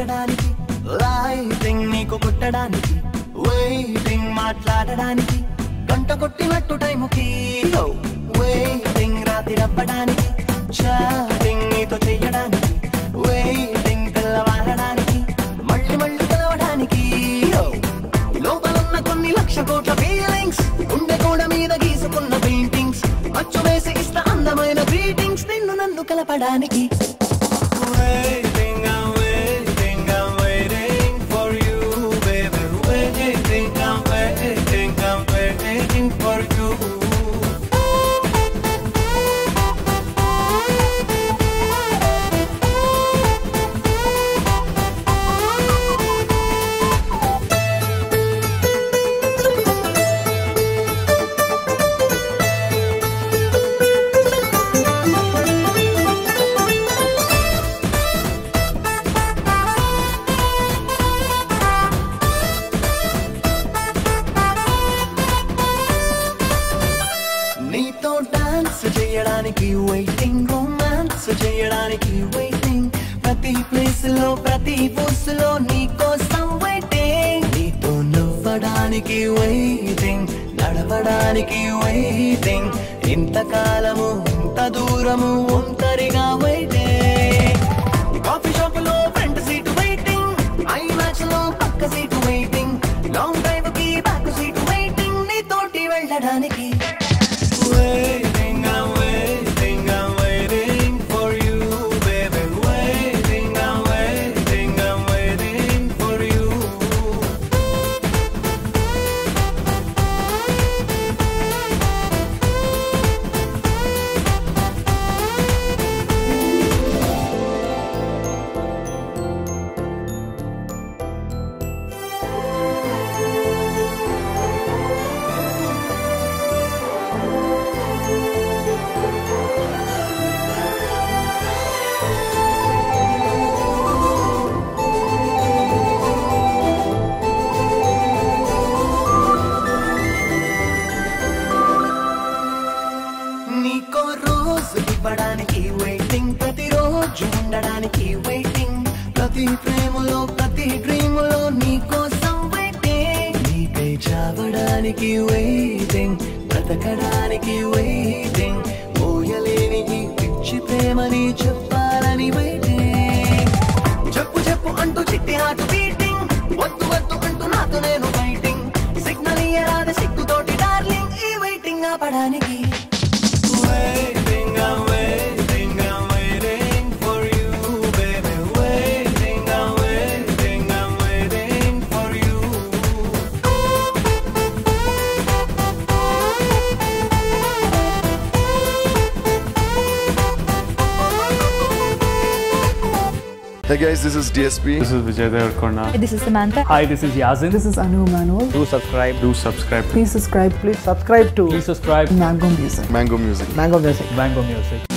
పెట్టడానికి లైటింగ్ నీకు కొట్టడానికి వెయిటింగ్ మాట్లాడడానికి గంట కొట్టినట్టు టైముకి వెయిటింగ్ రాత్రి రప్పడానికి చాటింగ్ నీతో చెయ్యడానికి వెయిటింగ్ తెల్లవారడానికి మళ్ళీ మళ్ళీ కలవడానికి లోపలున్న కొన్ని లక్ష కోట్ల ఫీలింగ్స్ గుండె గోడ మీద గీసుకున్న పెయింటింగ్స్ అచ్చు వేసి ఇష్ట అందమైన గ్రీటింగ్స్ నిన్ను నన్ను కలపడానికి Waiting, I'm waiting, I'm waiting for you, baby. Waiting, I'm waiting, I'm waiting for you. నీతో డాన్స్ చేయడానికి వెయిటింగ్ రొమాన్స్ చేయడానికి వెయిటింగ్ ప్రతి ప్లేస్ లో ప్రతి బూస్ లో నీ కోసం వెయిటింగ్ నీతో నవ్వడానికి వెయిటింగ్ నడవడానికి వెయిటింగ్ ఇంతకాలము ఇంత దూరము ఒంటరిగా వెయిటింగ్ కాఫీ షాప్ లో ఫ్రంట్ సీట్ వెయిటింగ్ ఐమాక్స్ లో పక్క సీట్ వెయిటింగ్ లాంగ్ డ్రైవ్ కి బ్యాక్ సీట్ వెయిటింగ్ నీతోటి వెళ్ళడానికి Waiting, I'm waiting, I'm waiting for you, baby. Waiting, I'm waiting, I'm waiting for you. నీకో రోజు ఇవ్వడానికి వెయిటింగ్ ప్రతిరోజు ఉండడానికి వెయిటింగ్ ప్రతి ప్రేమలో ప్రతి డ్రీమ్ లో నీకోసం వెయిటింగ్ నీకై చావడానికి వెయిటింగ్ బ్రతకడానికి వెయిటింగ్ మోయలేని ఈ పిచ్చి ప్రేమని చెప్పాలని వెయిటింగ్ చెప్పు చెప్పు అంటూ చిట్టి హార్ట్ బీటింగ్ వద్దు వద్దు అంటూ నాతో నేను ఫైటింగ్ సిగ్నల్ ఇయ్యరాదు సిగ్గుతోటి డార్లింగ్ ఈ వెయిటింగ్ ఆపడానికి Waiting, I'm waiting, I'm waiting for you, baby. Waiting, I'm waiting, I'm waiting for you. Hey guys, this is DSP. This is Vijay Devarkonda. This is Samantha. Hi, this is Yazin. This is Anu Manuel. Do subscribe. Do subscribe. Please subscribe. Please subscribe to Please subscribe. Mango Music. Mango Music. Mango Music. Mango Music.